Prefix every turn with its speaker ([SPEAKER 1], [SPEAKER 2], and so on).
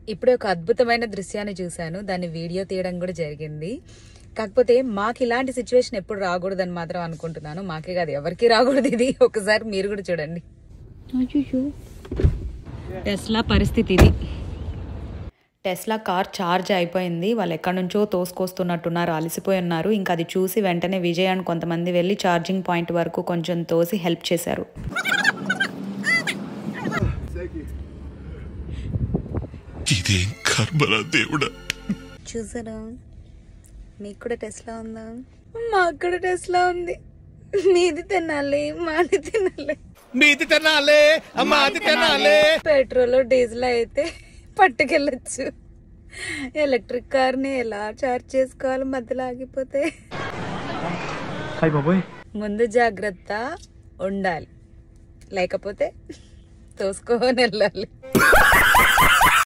[SPEAKER 1] ఇప్పుడే ఒక అద్భుతమైన దృశ్యాన్ని చూశాను దాన్ని వీడియో తీయడం కూడా జరిగింది కాకపోతే మాకు ఇలాంటి సిచ్యువేషన్ ఎప్పుడు రాకూడదని మాత్రం అనుకుంటున్నాను మాకే కాదు ఎవరికి రాకూడదు ఇది ఒకసారి మీరు కూడా చూడండి టెస్లా పరిస్థితి ఇది టెస్లా కార్ ఛార్జ్ అయిపోయింది వాళ్ళు ఎక్కడి నుంచో తోసుకొస్తున్నట్టున్నారు అలసిపోయి ఉన్నారు ఇంకా అది చూసి వెంటనే విజయ్ అని కొంతమంది వెళ్ళి ఛార్జింగ్ పాయింట్ వరకు కొంచెం తోసి హెల్ప్ చేశారు
[SPEAKER 2] ఇదేం కర్మరా దేవుడా
[SPEAKER 1] చూసారా మీకు కూడా టెస్లా ఉందా మాకు కూడా టెస్లా ఉంది మీది తినాలి మాది తినాలి
[SPEAKER 3] మీది తినాలే మాది తినాలే
[SPEAKER 1] పెట్రోల్ డీజిల్ అయితే పట్టుకెళ్ళచ్చు ఎలక్ట్రిక్ కార్ని ఎలా చార్జ్ చేసుకోవాలి మధ్యలో ఆగిపోతే
[SPEAKER 3] హాయ్ బాబోయ్
[SPEAKER 1] ముందు జాగ్రత్త ఉండాలి లేకపోతే తోసుకొని వెళ్ళాలి